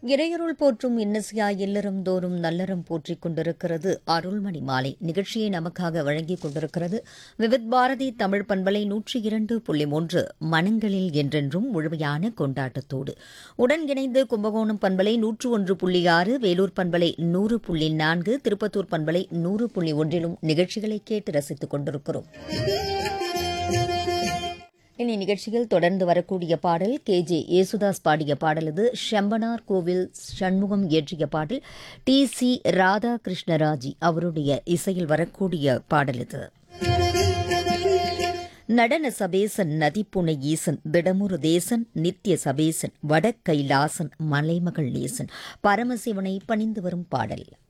இறையருள் போற்றும் இன்னசியா இல்லறம் தோறும் நல்லறம் போற்றிக் கொண்டிருக்கிறது அருள்மணி மாலை நிகழ்ச்சியை நமக்காக வழங்கிக் கொண்டிருக்கிறது விவித் பாரதி தமிழ் பண்பலை நூற்றி இரண்டு புள்ளி மூன்று மனங்களில் என்றென்றும் முழுமையான கொண்டாட்டத்தோடு உடன் இணைந்து கும்பகோணம் பண்பலை நூற்று ஒன்று புள்ளி ஆறு வேலூர் பண்பலை நூறு புள்ளி நான்கு திருப்பத்தூர் பண்பலை நூறு புள்ளி ஒன்றிலும் நிகழ்ச்சிகளை கேட்டு ரசித்துக் கொண்டிருக்கிறோம் இனி நிகழ்ச்சியில் தொடர்ந்து வரக்கூடிய பாடல் கே ஜே யேசுதாஸ் பாடிய பாடல் இது செம்பனார் கோவில் சண்முகம் இயற்றிய பாடல் டி சி ராதாகிருஷ்ணராஜி அவருடைய இசையில் வரக்கூடிய பாடல் இது நடன சபேசன் நதிப்புனை ஈசன் திடமுரு தேசன் நித்திய சபேசன் வட கைலாசன் மலைமகள் நேசன் பரமசிவனை பணிந்து வரும் பாடல்